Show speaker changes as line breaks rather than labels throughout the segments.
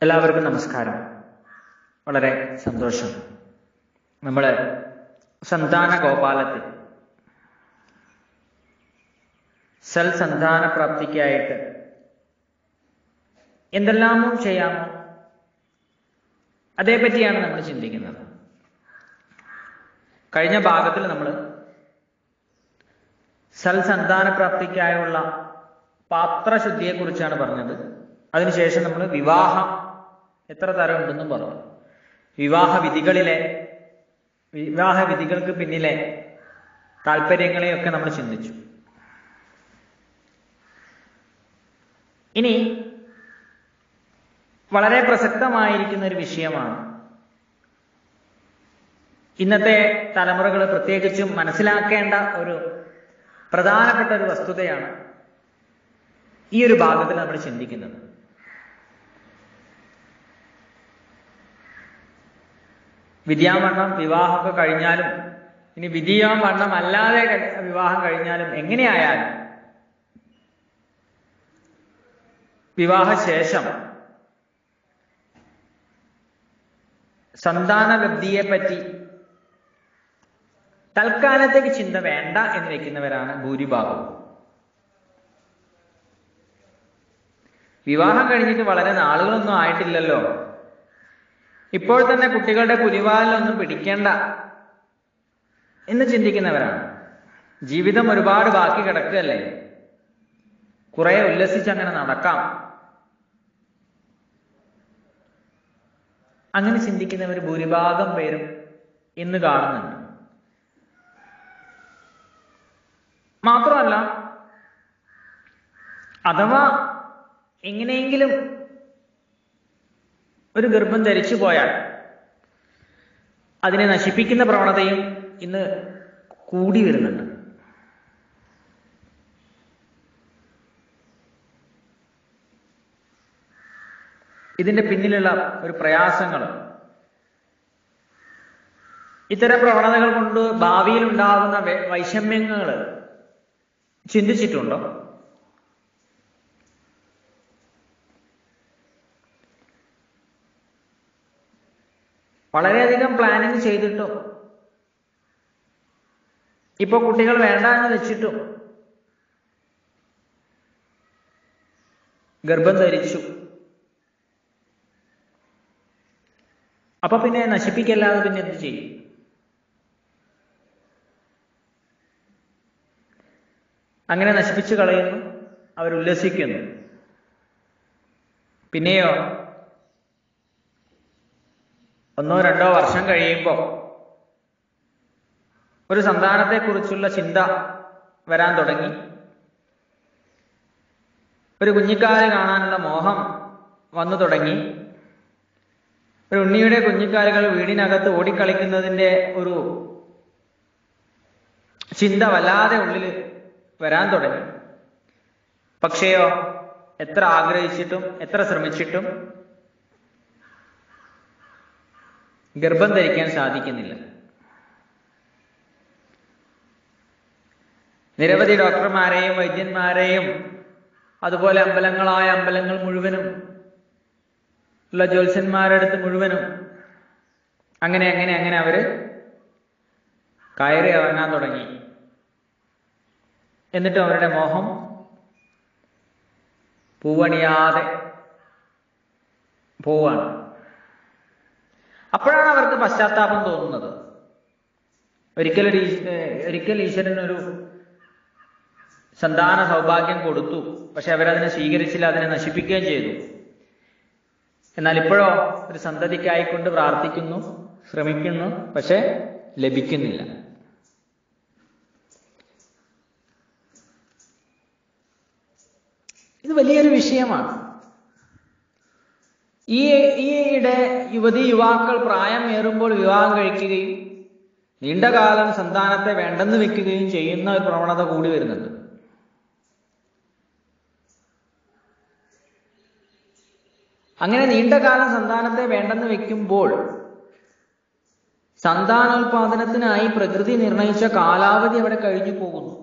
എല്ലാവർക്കും നമസ്കാരം വളരെ സന്തോഷം നമ്മൾ സന്താന ഗോപാലത്തിൽ സൽ സന്താന പ്രാപ്തിക്കായിട്ട് എന്തെല്ലാമോ ചെയ്യാമോ അതേപറ്റിയാണ് നമ്മൾ ചിന്തിക്കുന്നത് കഴിഞ്ഞ ഭാഗത്തിൽ നമ്മൾ സൽ സന്താന പ്രാപ്തിക്കായുള്ള പാത്രശുദ്ധിയെക്കുറിച്ചാണ് പറഞ്ഞത് അതിനുശേഷം നമ്മൾ വിവാഹം എത്ര തരം ഉണ്ടെന്നും പറഞ്ഞു വിവാഹ വിധികളിലെ വിവാഹ വിധികൾക്ക് പിന്നിലെ താല്പര്യങ്ങളെയൊക്കെ നമ്മൾ ചിന്തിച്ചു ഇനി വളരെ പ്രസക്തമായിരിക്കുന്ന ഒരു വിഷയമാണ് ഇന്നത്തെ തലമുറകൾ പ്രത്യേകിച്ചും മനസ്സിലാക്കേണ്ട ഒരു പ്രധാനപ്പെട്ട ഒരു വസ്തുതയാണ് ഈ ഒരു ഭാഗത്തിൽ നമ്മൾ ചിന്തിക്കുന്നത് വിദ്യാവണ്ണം വിവാഹമൊക്കെ കഴിഞ്ഞാലും ഇനി വിധിയാവണ്ണം അല്ലാതെ വിവാഹം കഴിഞ്ഞാലും എങ്ങനെയായാലും വിവാഹശേഷം സന്താനലബ്ധിയെ പറ്റി തൽക്കാലത്തേക്ക് ചിന്ത വേണ്ട എന്ന് വെക്കുന്നവരാണ് ഭൂരിഭാഗവും വിവാഹം കഴിഞ്ഞിട്ട് വളരെ നാളുകളൊന്നും ആയിട്ടില്ലല്ലോ ഇപ്പോൾ തന്നെ കുട്ടികളുടെ പുലിവാലിലൊന്നും പിടിക്കേണ്ട എന്ന് ചിന്തിക്കുന്നവരാണ് ജീവിതം ഒരുപാട് ബാക്കി കിടക്കുകയല്ലേ കുറെ ഉല്ലസിച്ച് അങ്ങനെ നടക്കാം അങ്ങനെ ചിന്തിക്കുന്നവർ ഭൂരിഭാഗം പേരും ഇന്ന് കാണുന്നുണ്ട് മാത്രമല്ല അഥവാ എങ്ങനെയെങ്കിലും ഒരു ഗർഭം ധരിച്ചു പോയാൽ അതിനെ നശിപ്പിക്കുന്ന പ്രവണതയും ഇന്ന് കൂടി വരുന്നുണ്ട് ഇതിന്റെ പിന്നിലുള്ള ഒരു പ്രയാസങ്ങൾ ഇത്തരം പ്രവണതകൾ കൊണ്ട് ഭാവിയിൽ ഉണ്ടാകുന്ന വൈഷമ്യങ്ങൾ ചിന്തിച്ചിട്ടുണ്ടോ വളരെയധികം പ്ലാനിങ് ചെയ്തിട്ടും ഇപ്പൊ കുട്ടികൾ വേണ്ട എന്ന് വെച്ചിട്ടും ഗർഭം ധരിച്ചു അപ്പൊ പിന്നെ നശിപ്പിക്കല്ലാതെ പിന്നെ എന്ത് ചെയ്യും അങ്ങനെ നശിപ്പിച്ചു കളയുന്നു അവർ ഉല്ലസിക്കുന്നു പിന്നെയോ ഒന്നോ രണ്ടോ വർഷം കഴിയുമ്പോൾ ഒരു സന്താനത്തെക്കുറിച്ചുള്ള ചിന്ത വരാൻ തുടങ്ങി ഒരു കുഞ്ഞിക്കാല് കാണാനുള്ള മോഹം വന്നു തുടങ്ങി ഒരു ഉണ്ണിയുടെ കുഞ്ഞിക്കാലുകൾ വീടിനകത്ത് ഓടിക്കളിക്കുന്നതിൻ്റെ ഒരു ചിന്ത വല്ലാതെ ഉള്ളിൽ വരാൻ തുടങ്ങി പക്ഷേയോ എത്ര ആഗ്രഹിച്ചിട്ടും എത്ര ശ്രമിച്ചിട്ടും ഗർഭം ധരിക്കാൻ സാധിക്കുന്നില്ല നിരവധി ഡോക്ടർമാരെയും വൈദ്യന്മാരെയും അതുപോലെ അമ്പലങ്ങളായ അമ്പലങ്ങൾ മുഴുവനും ഉള്ള ജ്യോത്സ്യന്മാരടുത്ത് മുഴുവനും അങ്ങനെ അങ്ങനെ അങ്ങനെ അവര് കയറി ഇറങ്ങാൻ തുടങ്ങി എന്നിട്ട് അവരുടെ മോഹം പൂവണിയാതെ പോവാണ് അപ്പോഴാണ് അവർക്ക് പശ്ചാത്താപം തോന്നുന്നത് ഒരിക്കലൊരു ഒരിക്കൽ ഈശ്വരൻ ഒരു സന്താന സൗഭാഗ്യം കൊടുത്തു പക്ഷെ അവരതിനെ സ്വീകരിച്ചില്ല അതിനെ നശിപ്പിക്കുകയും ചെയ്തു എന്നാൽ ഇപ്പോഴോ ഒരു സന്തതിക്കായിക്കൊണ്ട് പ്രാർത്ഥിക്കുന്നു ശ്രമിക്കുന്നു പക്ഷെ ലഭിക്കുന്നില്ല ഇത് വലിയൊരു വിഷയമാണ് ഈ ഈയിടെ യുവതി യുവാക്കൾ പ്രായമേറുമ്പോൾ വിവാഹം കഴിക്കുകയും നീണ്ടകാലം സന്താനത്തെ വേണ്ടെന്ന് വെക്കുകയും ചെയ്യുന്ന ഒരു പ്രവണത കൂടി വരുന്നുണ്ട് അങ്ങനെ നീണ്ടകാലം സന്താനത്തെ വേണ്ടെന്ന് വെക്കുമ്പോൾ സന്താനോൽപാദനത്തിനായി പ്രകൃതി നിർണയിച്ച കാലാവധി അവിടെ കഴിഞ്ഞു പോകുന്നു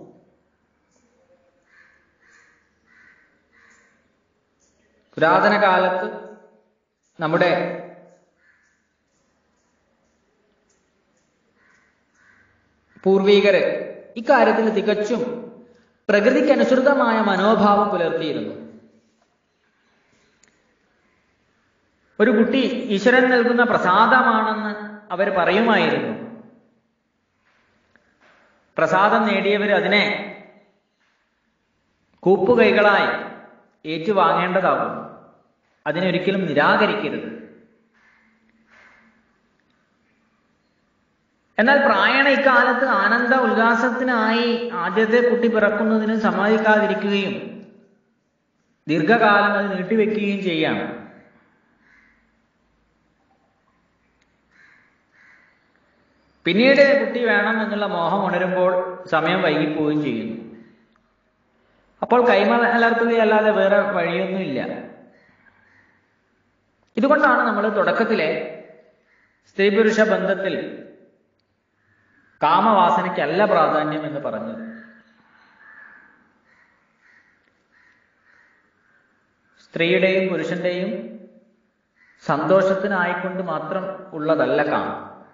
പുരാതന കാലത്ത് നമ്മുടെ പൂർവീകര് ഇക്കാര്യത്തിൽ തികച്ചും പ്രകൃതിക്കനുസൃതമായ മനോഭാവം പുലർത്തിയിരുന്നു ഒരു കുട്ടി ഈശ്വരൻ നൽകുന്ന പ്രസാദമാണെന്ന് അവർ പറയുമായിരുന്നു പ്രസാദം നേടിയവർ അതിനെ കൂപ്പുകൈകളായി ഏറ്റുവാങ്ങേണ്ടതാകും അതിനൊരിക്കലും നിരാകരിക്കരുത് എന്നാൽ പ്രായണ ഇക്കാലത്ത് ആനന്ദ ഉല്ലാസത്തിനായി ആദ്യത്തെ കുട്ടി പിറക്കുന്നതിന് സമ്മതിക്കാതിരിക്കുകയും ദീർഘകാലം അത് നീട്ടിവെക്കുകയും ചെയ്യാം പിന്നീട് കുട്ടി വേണം എന്നുള്ള മോഹം ഉണരുമ്പോൾ സമയം വൈകിപ്പോവുകയും ചെയ്യുന്നു അപ്പോൾ കൈമലർത്തുകയല്ലാതെ വേറെ വഴിയൊന്നുമില്ല ഇതുകൊണ്ടാണ് നമ്മൾ തുടക്കത്തിലെ സ്ത്രീ പുരുഷ ബന്ധത്തിൽ കാമവാസനയ്ക്കല്ല പ്രാധാന്യം എന്ന് പറഞ്ഞത് സ്ത്രീയുടെയും പുരുഷന്റെയും സന്തോഷത്തിനായിക്കൊണ്ട് മാത്രം ഉള്ളതല്ല കാമം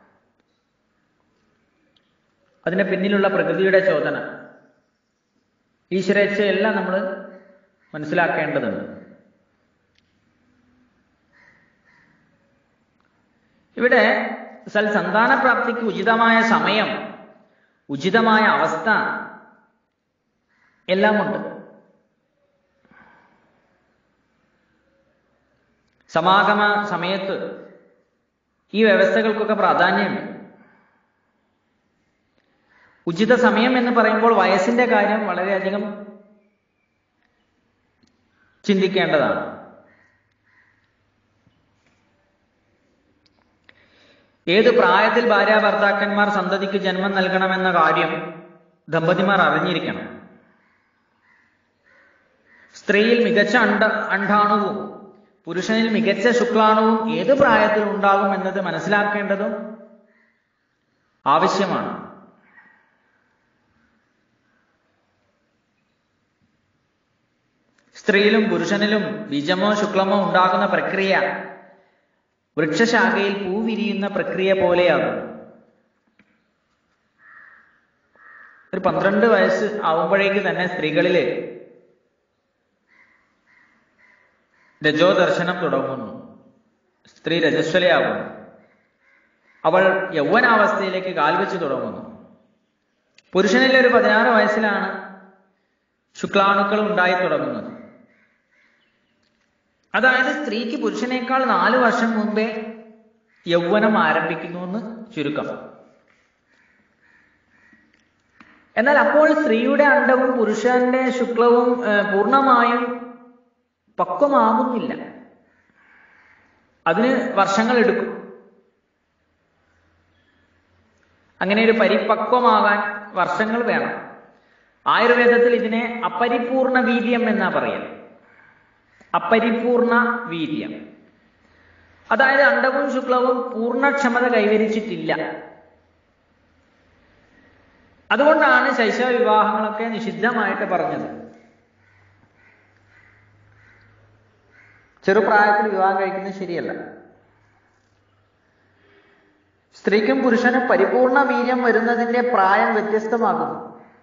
അതിന് പിന്നിലുള്ള പ്രകൃതിയുടെ ചോദന ഈശ്വരേച്ഛയെല്ലാം നമ്മൾ മനസ്സിലാക്കേണ്ടതുണ്ട് ഇവിടെ സൽ സന്താനപ്രാപ്തിക്ക് ഉചിതമായ സമയം ഉചിതമായ അവസ്ഥ എല്ലാമുണ്ട് സമാഗമ സമയത്ത് ഈ വ്യവസ്ഥകൾക്കൊക്കെ പ്രാധാന്യമുണ്ട് ഉചിത സമയം എന്ന് പറയുമ്പോൾ വയസ്സിന്റെ കാര്യം വളരെയധികം ചിന്തിക്കേണ്ടതാണ് ഏത് പ്രായത്തിൽ ഭാര്യ ഭർത്താക്കന്മാർ സന്തതിക്ക് ജന്മം നൽകണമെന്ന കാര്യം ദമ്പതിമാർ അറിഞ്ഞിരിക്കണം സ്ത്രീയിൽ മികച്ച അണ്ട അണ്ടാണുവും പുരുഷനിൽ മികച്ച ശുക്ലാണുവും ഏത് പ്രായത്തിൽ ഉണ്ടാകും എന്നത് മനസ്സിലാക്കേണ്ടതും ആവശ്യമാണ് സ്ത്രീയിലും പുരുഷനിലും ബീജമോ ശുക്ലമോ ഉണ്ടാകുന്ന പ്രക്രിയ വൃക്ഷശാഖയിൽ പൂ വിരിയുന്ന പ്രക്രിയ പോലെയാകും ഒരു പന്ത്രണ്ട് വയസ്സ് ആവുമ്പോഴേക്ക് തന്നെ സ്ത്രീകളില് രജോ ദർശനം തുടങ്ങുന്നു സ്ത്രീ രജസ്വലയാകുന്നു അവൾ യൗവനാവസ്ഥയിലേക്ക് കാൽവെച്ച് തുടങ്ങുന്നു പുരുഷനിൽ ഒരു പതിനാറ് വയസ്സിലാണ് ശുക്ലാണുക്കൾ ഉണ്ടായി തുടങ്ങുന്നത് അതായത് സ്ത്രീക്ക് പുരുഷനേക്കാൾ നാല് വർഷം മുമ്പേ യൗവനം ആരംഭിക്കുന്നു എന്ന് ചുരുക്കം എന്നാൽ അപ്പോൾ സ്ത്രീയുടെ അണ്ടവും പുരുഷന്റെ ശുക്ലവും പൂർണ്ണമായും പക്വമാകുന്നില്ല അതിന് വർഷങ്ങൾ എടുക്കും അങ്ങനെ ഒരു പരിപക്വമാകാൻ വർഷങ്ങൾ വേണം ആയുർവേദത്തിൽ ഇതിനെ അപരിപൂർണ വീര്യം എന്നാ പറയുക അപരിപൂർണ വീര്യം അതായത് അണ്ടവും ശുക്ലവും പൂർണ്ണക്ഷമത കൈവരിച്ചിട്ടില്ല അതുകൊണ്ടാണ് ശൈശവ വിവാഹങ്ങളൊക്കെ നിഷിദ്ധമായിട്ട് പറഞ്ഞത് ചെറുപ്രായത്തിൽ വിവാഹം കഴിക്കുന്നത് ശരിയല്ല സ്ത്രീക്കും പുരുഷനും പരിപൂർണ വീര്യം വരുന്നതിന്റെ പ്രായം വ്യത്യസ്തമാകുന്നു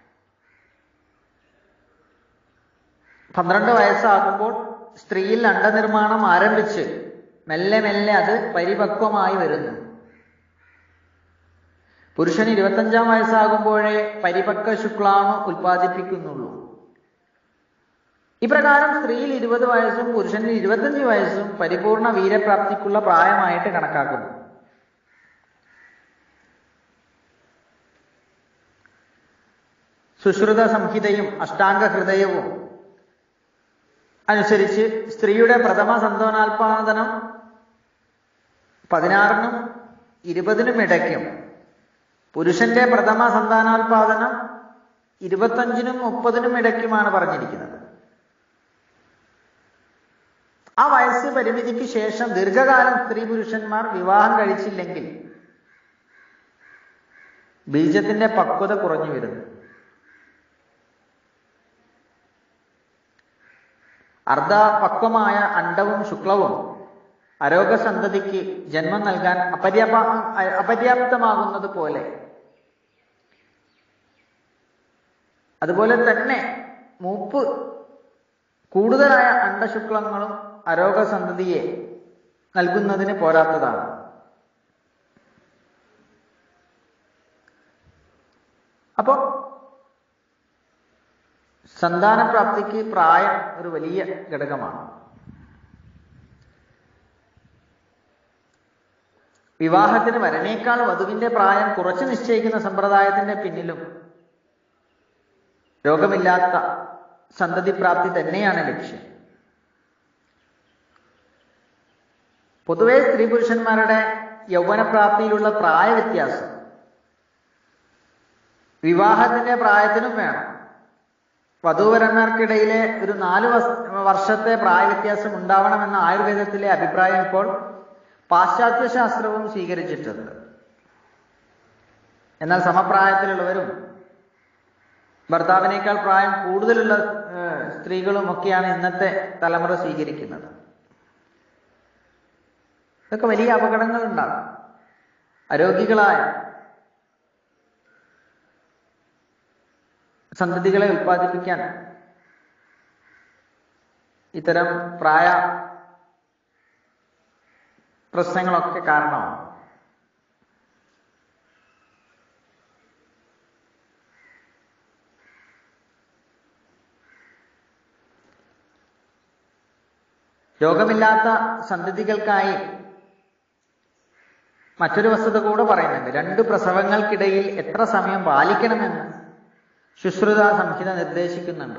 പന്ത്രണ്ട് വയസ്സാകുമ്പോൾ സ്ത്രീയിൽ അണ്ടനിർമ്മാണം ആരംഭിച്ച് മെല്ലെ മെല്ലെ അത് പരിപക്വമായി വരുന്നു പുരുഷൻ ഇരുപത്തഞ്ചാം വയസ്സാകുമ്പോഴേ പരിപക്വ ശുക്ലാണു ഉൽപ്പാദിപ്പിക്കുന്നുള്ളൂ ഇപ്രകാരം സ്ത്രീയിൽ ഇരുപത് വയസ്സും പുരുഷനിൽ ഇരുപത്തഞ്ച് വയസ്സും പരിപൂർണ വീരപ്രാപ്തിക്കുള്ള പ്രായമായിട്ട് കണക്കാക്കുന്നു സുശ്രുത സംഹിതയും അഷ്ടാംഗ ഹൃദയവും അനുസരിച്ച് സ്ത്രീയുടെ പ്രഥമ സന്താനാൽപാദനം പതിനാറിനും ഇരുപതിനും ഇടയ്ക്കും പുരുഷന്റെ പ്രഥമ സന്താനാൽപാദനം ഇരുപത്തഞ്ചിനും മുപ്പതിനും ഇടയ്ക്കുമാണ് പറഞ്ഞിരിക്കുന്നത് ആ വയസ്സ് പരിമിതിക്ക് ശേഷം ദീർഘകാലം സ്ത്രീ പുരുഷന്മാർ വിവാഹം കഴിച്ചില്ലെങ്കിൽ ബീജത്തിന്റെ പക്വത കുറഞ്ഞു വരുന്നു അർദ്ധപക്വമായ അണ്ടവും ശുക്ലവും അരോഗസന്തതിക്ക് ജന്മം നൽകാൻ അപര്യാപ അപര്യാപ്തമാകുന്നത് പോലെ അതുപോലെ തന്നെ മൂപ്പ് കൂടുതലായ അണ്ടശുക്ലങ്ങളും അരോഗസന്തതിയെ നൽകുന്നതിന് പോരാത്തതാണ് അപ്പോ സന്താനപ്രാപ്തിക്ക് പ്രായം ഒരു വലിയ ഘടകമാണ് വിവാഹത്തിന് വരനേക്കാൾ വധുവിന്റെ പ്രായം കുറച്ച് നിശ്ചയിക്കുന്ന സമ്പ്രദായത്തിന്റെ പിന്നിലും രോഗമില്ലാത്ത സന്തതിപ്രാപ്തി തന്നെയാണ് ലക്ഷ്യം പൊതുവെ സ്ത്രീ പുരുഷന്മാരുടെ യൗവനപ്രാപ്തിയിലുള്ള പ്രായ വ്യത്യാസം വിവാഹത്തിന്റെ പ്രായത്തിനും വേണം വധൂവരന്മാർക്കിടയിലെ ഒരു നാല് വർഷത്തെ പ്രായവ്യത്യാസം ഉണ്ടാവണമെന്ന ആയുർവേദത്തിലെ അഭിപ്രായം ഇപ്പോൾ പാശ്ചാത്യ ശാസ്ത്രവും സ്വീകരിച്ചിട്ടുണ്ട് എന്നാൽ സമപ്രായത്തിലുള്ളവരും ഭർത്താവിനേക്കാൾ പ്രായം കൂടുതലുള്ള സ്ത്രീകളും ഒക്കെയാണ് ഇന്നത്തെ തലമുറ സ്വീകരിക്കുന്നത് ഇതൊക്കെ വലിയ അപകടങ്ങൾ ഉണ്ടാകും അരോഗികളായ സന്തതികളെ ഉൽപ്പാദിപ്പിക്കാൻ ഇത്തരം പ്രായ പ്രശ്നങ്ങളൊക്കെ കാരണമാണ് രോഗമില്ലാത്ത സന്തതികൾക്കായി മറ്റൊരു വസ്തുത കൂടെ പറയുന്നുണ്ട് രണ്ട് പ്രസവങ്ങൾക്കിടയിൽ എത്ര സമയം പാലിക്കണമെന്ന് ശുശ്രുത സംഹിത നിർദ്ദേശിക്കുന്നുണ്ട്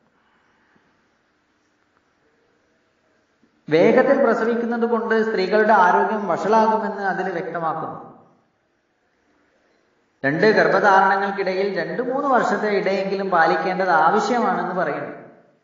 വേഗത്തിൽ പ്രസവിക്കുന്നത് കൊണ്ട് സ്ത്രീകളുടെ ആരോഗ്യം വഷളാകുമെന്ന് അതിൽ വ്യക്തമാക്കുന്നു രണ്ട് ഗർഭധാരണങ്ങൾക്കിടയിൽ രണ്ട് മൂന്ന് വർഷത്തെ ഇടയെങ്കിലും പാലിക്കേണ്ടത് ആവശ്യമാണെന്ന് പറയുന്നു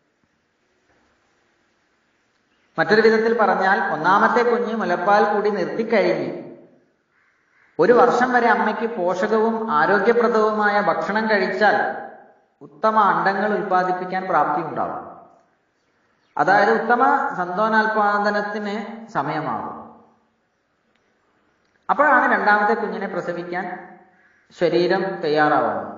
മറ്റൊരു വിധത്തിൽ പറഞ്ഞാൽ ഒന്നാമത്തെ കുഞ്ഞ് മുലപ്പാൽ കൂടി നിർത്തിക്കഴിഞ്ഞ് ഒരു വർഷം വരെ അമ്മയ്ക്ക് പോഷകവും ആരോഗ്യപ്രദവുമായ ഭക്ഷണം കഴിച്ചാൽ ഉത്തമ അണ്ടങ്ങൾ ഉൽപ്പാദിപ്പിക്കാൻ പ്രാപ്തി ഉണ്ടാവും അതായത് ഉത്തമ സന്തോനാൽപാദനത്തിന് സമയമാകും അപ്പോഴാണ് രണ്ടാമത്തെ കുഞ്ഞിനെ പ്രസവിക്കാൻ ശരീരം തയ്യാറാവുന്നത്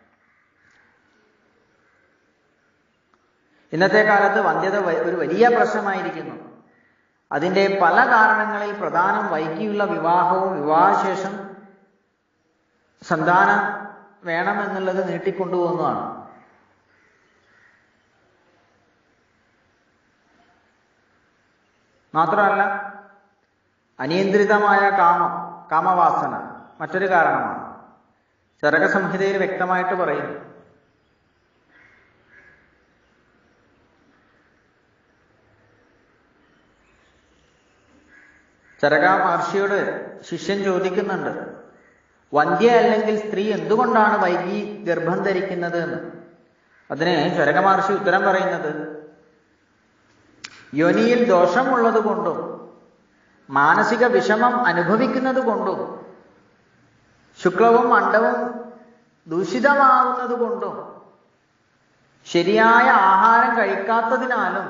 ഇന്നത്തെ കാലത്ത് വന്ധ്യത ഒരു വലിയ പ്രശ്നമായിരിക്കുന്നു അതിന്റെ പല കാരണങ്ങളിൽ പ്രധാനം വൈകിയുള്ള വിവാഹവും വിവാഹശേഷം സന്താനം വേണമെന്നുള്ളത് നീട്ടിക്കൊണ്ടുപോകുന്നതാണ് മാത്രമല്ല അനിയന്ത്രിതമായ കാമം കാമവാസന മറ്റൊരു കാരണമാണ് ചരക സംഹിതയിൽ വ്യക്തമായിട്ട് പറയുന്നു ചരക മഹർഷിയോട് ശിഷ്യൻ ചോദിക്കുന്നുണ്ട് വന്ധ്യ അല്ലെങ്കിൽ സ്ത്രീ എന്തുകൊണ്ടാണ് വൈകി ഗർഭം ധരിക്കുന്നത് എന്ന് അതിന് ചരക മഹർഷി ഉത്തരം പറയുന്നത് യോനിയിൽ ദോഷമുള്ളത് കൊണ്ടും മാനസിക വിഷമം അനുഭവിക്കുന്നത് കൊണ്ടും ശുക്ലവും അണ്ടവും ദൂഷിതമാവുന്നത് കൊണ്ടും ശരിയായ ആഹാരം കഴിക്കാത്തതിനാലും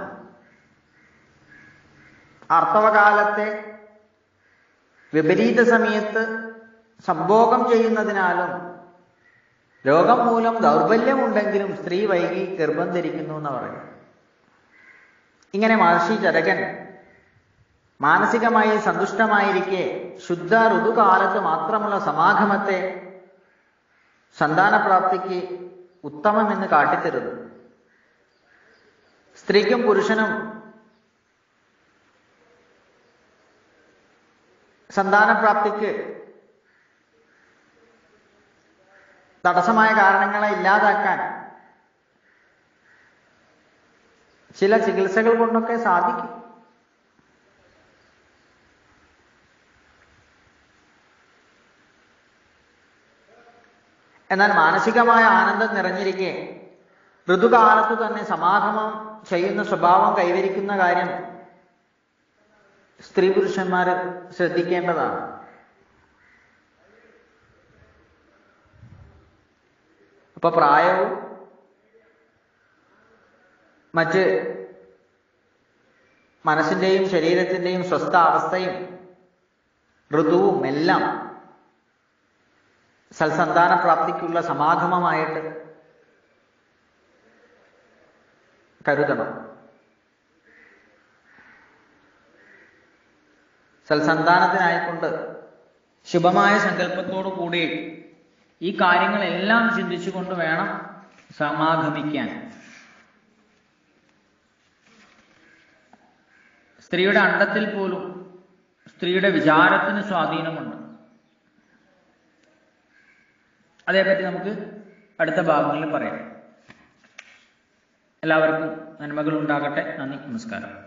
ആർത്തവകാലത്തെ വിപരീത സമയത്ത് സംഭോഗം ചെയ്യുന്നതിനാലും രോഗം മൂലം ദൗർബല്യമുണ്ടെങ്കിലും സ്ത്രീ വൈകി ഗർഭം ധരിക്കുന്നു എന്ന് പറയും ഇങ്ങനെ മഹർഷി ചരകൻ മാനസികമായി സന്തുഷ്ടമായിരിക്കെ ശുദ്ധ ഋതുകാലത്ത് മാത്രമുള്ള സമാഗമത്തെ സന്താനപ്രാപ്തിക്ക് ഉത്തമമെന്ന് കാട്ടിത്തരുന്നു സ്ത്രീക്കും പുരുഷനും സന്താനപ്രാപ്തിക്ക് തടസ്സമായ കാരണങ്ങളെ ഇല്ലാതാക്കാൻ ചില ചികിത്സകൾ കൊണ്ടൊക്കെ സാധിക്കും എന്നാൽ മാനസികമായ ആനന്ദം നിറഞ്ഞിരിക്കെ ഋതുകാലത്ത് തന്നെ സമാഗമം ചെയ്യുന്ന സ്വഭാവം കൈവരിക്കുന്ന കാര്യം സ്ത്രീ പുരുഷന്മാർ ശ്രദ്ധിക്കേണ്ടതാണ് അപ്പൊ പ്രായവും മറ്റ് മനസ്സിന്റെയും ശരീരത്തിന്റെയും സ്വസ്ഥാവസ്ഥയും ഋതുവും എല്ലാം സൽസന്താന പ്രാപ്തിക്കുള്ള സമാഗമമായിട്ട് കരുതണം സൽസന്താനത്തിനായിക്കൊണ്ട് ശുഭമായ സങ്കല്പത്തോടു കൂടി ഈ കാര്യങ്ങളെല്ലാം ചിന്തിച്ചുകൊണ്ട് വേണം സമാഗമിക്കാൻ സ്ത്രീയുടെ അണ്ടത്തിൽ പോലും സ്ത്രീയുടെ വിചാരത്തിന് സ്വാധീനമുണ്ട് അതേപ്പറ്റി നമുക്ക് അടുത്ത ഭാഗങ്ങളിൽ പറയാം എല്ലാവർക്കും നന്മകൾ ഉണ്ടാകട്ടെ നന്ദി നമസ്കാരം